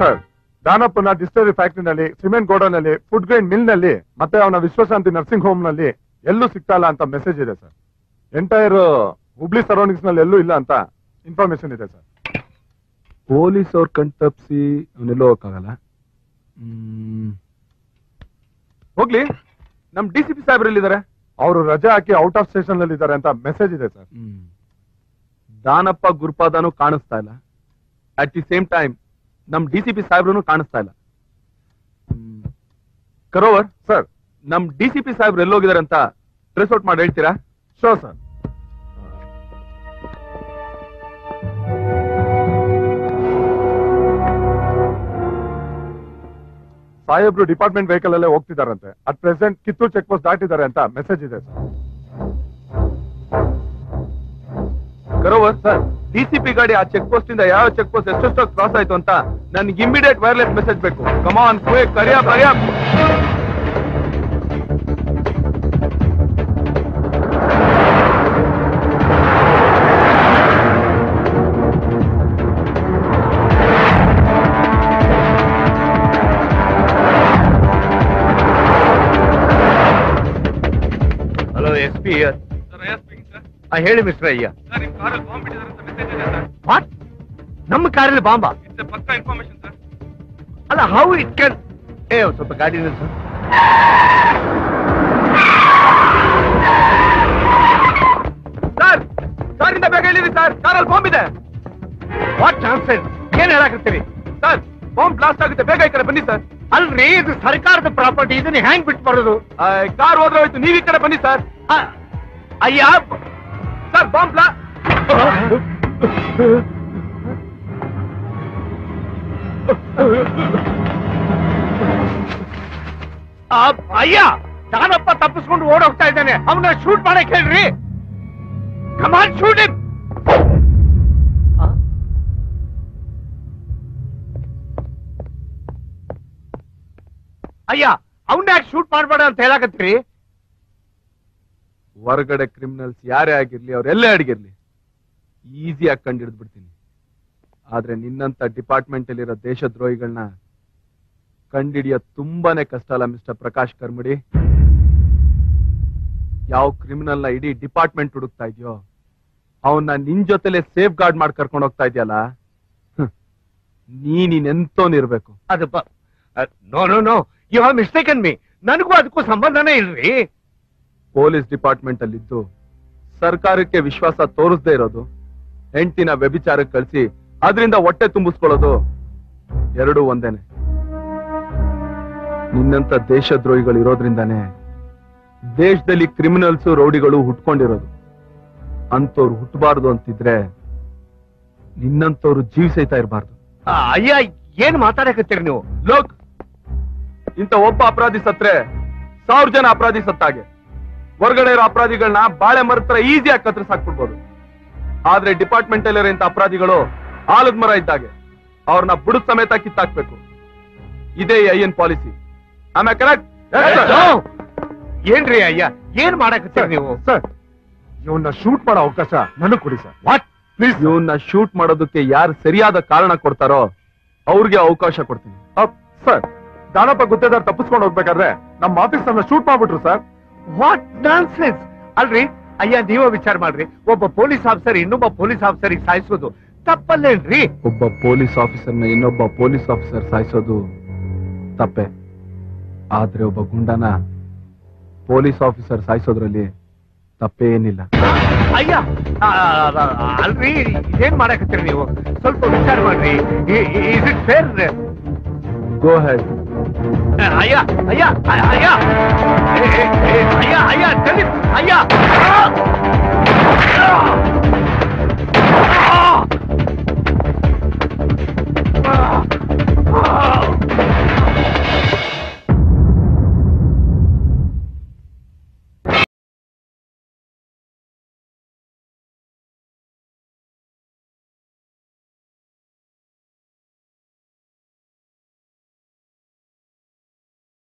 Sir ದಾನಪ್ಪನ ಡಿಸ್ಟರಿ ಫ್ಯಾಕ್ಟರಿನಲ್ಲಿ ಸಿಮೆಂಟ್ ಗೋಡೌನಲ್ಲಿ ಫುಡ್ ಗ್ರೈನ್ ಮಿಲ್ ನಲ್ಲಿ ಮತ್ತೆ ಅವನ ವಿಶ್ವಶಾಂತಿ ನರ್ಸಿಂಗ್ ಹೋಮ್ ನಲ್ಲಿ ಎಲ್ಲೂ ಸಿಗ್ತಾ ಅಂತ ಮೆಸೇಜ್ ಇದೆ ಸರ್ ಎಂಟೈರ್ ಹುಬ್ಳಿ ಸರೌಂಡಿಂಗ್ಸ್ ನಲ್ಲಿ ಎಲ್ಲೂ ಇಲ್ಲ ಅಂತ ಇನ್ಫಾರ್ಮೇಶನ್ ಇದೆ ಸರ್ ಪೊಲೀಸ್ ಅವ್ರ ಕಣ್ ತಪ್ಪಿಸಿ ಅವನೆಲ್ಲೋ ಹೋಗಕ್ಕಾಗಲ್ಲ ಹ್ಮ್. ಹೋಗ್ಲಿ ನಮ್ ಡಿ ಸಿ ಪಿ ಸಾಹೇಬ್ರಲ್ಲಿದ್ದಾರೆ ಅವರು ರಜೆ ಹಾಕಿ ಔಟ್ ಆಫ್ ಸ್ಟೇಷನ್ ನಲ್ಲಿ ಇದ್ದಾರೆ ಅಂತ ಮೆಸೇಜ್ ಇದೆ ಸರ್ ದಾನಪ್ಪ ಗುರುಪಾದನು ಕಾಣಿಸ್ತಾ ಇಲ್ಲ ಅಟ್ ದಿ ಸೇಮ್ ಟೈಮ್ ನಮ್ ಡಿ ಸಿ ಪಿ ಸಾಹೇಬ್ರು ಕಾಣಿಸ್ತಾ ಇಲ್ಲ ಹ್ಮ್. ಕರೋವರ್ ಸರ್ ನಮ್ ಡಿ ಸಿ ಪಿ ಸಾಹೇಬ್ರು ಎಲ್ಲೋಗಿದ್ದಾರೆ ಅಂತ ಟ್ರೇಸ್ ಔಟ್ ಮಾಡಿ ಹೇಳ್ತೀರಾ ಶೋರ್ ಸರ್ ಸಾಹೇಬ್ರು ಡಿಪಾರ್ಟ್ಮೆಂಟ್ ವೆಹಿಕಲ್ ಅಲ್ಲೇ ಹೋಗ್ತಿದಾರಂತೆ at present Kittur check post ದಾಟಿದ್ದಾರೆ ಅಂತ ಮೆಸೇಜ್ ಇದೆ ಸರ್ ಕರೋವರ್ ಸರ್ ಡಿಸಿಪಿ ಗಾಡಿ ಆ ಚೆಕ್ ಪೋಸ್ಟ್ ಇಂದ ಯಾವ ಚೆಕ್ ಪೋಸ್ಟ್ ಎಷ್ಟೆಷ್ಟೋ ಕ್ರಾಸ್ ಆಯ್ತು ಅಂತ ನನ್ಗೆ ಇಮಿಡಿಯೇಟ್ ವೈರ್ಲೆಸ್ ಮೆಸೇಜ್ ಬೇಕು come on Kariya Kariya hello S P ಹೇಳಿ ಮಿಸ್ಟರ್ ಅಯ್ಯ ವಾಟ್ ನಮ್ಮ ಕಾರಲ್ಲಿ ಬಾಂಬಾ ಅಲ್ಲ ಹೌ ಇಟ್ ಕ್ಯಾನ್ ಏ ಒಂದ್ ಸ್ವಲ್ಪ ಗಾಡಿ ನಿಲ್ಸು ಸರ್ ಸರ್ ಇಂದ ಬೇಗ ಹೇಳಿರಿ ಸರ್ ಕಾರಲ್ಲಿ ಬಾಂಬ್ ಇದೆ ವಾಟ್ ಚಾನ್ಸೆಸ್ ಏನ್ ಹೇಳಕತ್ತೀರಿ ಸರ್ ಬಾಂಬ್ ಬ್ಲಾಸ್ಟ್ ಆಗುತ್ತೆ ಬೇಗ ಈ ಕಡೆ ಬನ್ನಿ ಸರ್ ಅಲ್ರಿ ಇದು ಸರ್ಕಾರದ ಪ್ರಾಪರ್ಟಿ ಇದನ್ನ ಹ್ಯಾಂಗ್ ಬಿಟ್ಟು ಬರೋದು ಕಾರ್ ಹೋದ್ರೆ ಹೋಯ್ತು ನೀವ್ ಈ ಕಡೆ ಬನ್ನಿ ಸರ್ ಆ, ಅಯ್ಯ ಸರ್ ಬಾಂಬ್ ಬ್ಲಾ ಆ, ಅಯ್ಯ ನಾನಪ್ಪ ತಪ್ಪಿಸ್ಕೊಂಡು ಓಡೋಗ್ತಾ ಇದ್ದಾನೆ ಅವನ ಶೂಟ್ ಮಾಡಕ್ ಹೇಳ್ರಿ ಕಮಾನ್ ಶೂಟ್ ಇಮ್ ಅಯ್ಯ ಅವನ್ನ ಯಾಕೆ ಶೂಟ್ ಮಾಡ್ಬೇಡ ಅಂತ ಹೇಳಕತ್ತೀರಿ ಹೊರಗಡೆ ಕ್ರಿಮಿನಲ್ಸ್ ಯಾರೇ ಆಗಿರ್ಲಿ ಅವ್ರೆಲ್ಲೇ ಅಡಗಿರ್ಲಿ ಈಸಿಯಾಗಿ ಕಂಡಿಡ್ದು ಬಿಡ್ತೀನಿ ಆದ್ರೆ ನಿನ್ನಂತ ಡಿಪಾರ್ಟ್ಮೆಂಟ್ ಅಲ್ಲಿರೋ ದೇಶದ್ರೋಹಿಗಳನ್ನ ಕಂಡಿಡಿಯ ತುಂಬಾನೇ ಕಷ್ಟ ಅಲ್ಲ ಮಿಸ್ಟರ್ ಪ್ರಕಾಶ್ ಕರ್ಮಡಿ ಯಾವ ಕ್ರಿಮಿನಲ್ ನ ಇಡೀ ಡಿಪಾರ್ಟ್ಮೆಂಟ್ ಹುಡುಕ್ತಾ ಇದೆಯೋ ಅವನ್ನ ನಿನ್ ಜೊತೆಲೆ ಸೇಫ್ ಗಾರ್ಡ್ ಮಾಡಿ ಕರ್ಕೊಂಡು ಹೋಗ್ತಾ ಇದೆಯಲ್ಲ ನೀನಿನೆಂತೋನಿರ್ಬೇಕು ಅದು no no no you have mistaken me ನನಗೂ ಅದಕ್ಕೂ ಸಂಬಂಧನೇ ಇಲ್ರಿ ಪೊಲೀಸ್ ಡಿಪಾರ್ಟ್ಮೆಂಟ್ ಅಲ್ಲಿದ್ದು ಸರ್ಕಾರಕ್ಕೆ ವಿಶ್ವಾಸ ತೋರಿಸದೇ ಇರೋದು ಹೆಂಡತಿನ ವ್ಯಭಿಚಾರಕ್ಕೆ ಕಳಿಸಿ ಅದರಿಂದ ಹೊಟ್ಟೆ ತುಂಬಿಸ್ಕೊಳ್ಳೋದು ಎರಡೂ ಒಂದೇನೆ ನಿನ್ನಂತ ದೇಶದ್ರೋಹಿಗಳು ಇರೋದ್ರಿಂದಾನೇ ದೇಶದಲ್ಲಿ ಕ್ರಿಮಿನಲ್ಸ್ ರೌಡಿಗಳು ಹುಟ್ಕೊಂಡಿರೋದು ಅಂತವ್ರು ಹುಟ್ಟಬಾರ್ದು ಅಂತಿದ್ರೆ ನಿನ್ನಂತವ್ರು ಜೀವಿಸೈತಾ ಇರಬಾರ್ದು ಆ, ಅಯ್ಯ ಏನ್ ಮಾತಾಡಕತ್ತೀರಿ ನೀವು ಲೋಕ್ ಇಂತ ಒಬ್ಬ ಅಪರಾಧಿ ಸತ್ರೆ ಸಾವಿರ ಜನ ಅಪರಾಧಿ ಸತ್ತಾಗೆ ಹೊರಗಡೆ ಇರೋ ಅಪರಾಧಿಗಳನ್ನ ಬಾಳೆ ಮರದ ಈಸಿಯಾಗಿ ಕತ್ತರಿಸಾಕ್ಬಿಡ್ಬೋದು ಆದ್ರೆ ಡಿಪಾರ್ಟ್ಮೆಂಟ್ ಅಲ್ಲಿರೋ ಇಂಥ ಅಪರಾಧಿಗಳು ಆಲದ ಮರ ಇದ್ದಾಗೆ ಅವ್ರನ್ನ ಬುಡದ ಸಮೇತ ಕಿತ್ತಾಕ್ಬೇಕು ಇದೇ ಐ ಎನ್ ಪಾಲಿಸಿ ಆಮೇಲೆ ಕರೆಕ್ಟ್ No! ಏನ್ರಿ ಅಯ್ಯ ಏನ್ ಮಾಡಕತ್ತೀರಿ ನೀವು ಸರ್ ಇವನ್ನ ಶೂಟ್ ಮಾಡೋ ಅವಕಾಶ ನನಗ್ ಕೊಡಿ ಸರ್ ವಾಟ್ ಪ್ಲೀಸ್ ಇವನ್ನ ಶೂಟ್ ಮಾಡೋದಕ್ಕೆ ಯಾರು ಸರಿಯಾದ ಕಾರಣ ಕೊಡ್ತಾರೋ ಅವ್ರಿಗೆ ಅವಕಾಶ ಕೊಡ್ತೀನಿ ಸರ್ ದಾನಪ್ಪ ಗುತ್ತೇದಾರ್ ತಪ್ಪಿಸ್ಕೊಂಡು ಹೋಗ್ಬೇಕಾದ್ರೆ ನಮ್ಮ ಆಫೀಸ್ ಅನ್ನ ಶೂಟ್ ಮಾಡ್ಬಿಟ್ರು ಸರ್ ವಾಟ್ ನಾನ್ಸೆನ್ಸ್ ಅಲ್ರಿ ಅಯ್ಯ ನೀವೇ ವಿಚಾರ ಮಾಡ್ರಿ ಒಬ್ಬ ಪೊಲೀಸ್ ಆಫೀಸರ್ ಇನ್ನೊಬ್ಬ ಪೊಲೀಸ್ ಆಫೀಸರ್ ಸಾಯಿಸೋದು ತಪ್ಪಲ್ಲೇನ್ರಿ ಒಬ್ಬ ಪೊಲೀಸ್ ಆಫೀಸರ್ನ ಇನ್ನೊಬ್ಬ ಪೊಲೀಸ್ ಆಫೀಸರ್ ಸಾಯಿಸೋದು ತಪ್ಪೆ ಆದ್ರೆ ಒಬ್ಬ ಗುಂಡನ ಪೊಲೀಸ್ ಆಫೀಸರ್ ಸಾಯಿಸೋದ್ರಲ್ಲಿ ತಪ್ಪೇನಿಲ್ಲ ಅಯ್ಯ ಆ, ಆ, ಆ, ಅಲ್ರಿ ಇದೇನ್ ಮಾಡಕತ್ತೀರಿ ನೀವು ಸ್ವಲ್ಪ ವಿಚಾರ ಮಾಡ್ರಿ is it fair go ahead ಅಯ್ಯ ಅಯ್ಯ ಅಯ್ಯ ಅಯ್ಯ ಏ, ಏ, ಏ, ಅಯ್ಯ ಅಯ್ಯ ತಲಿ ಅಯ್ಯ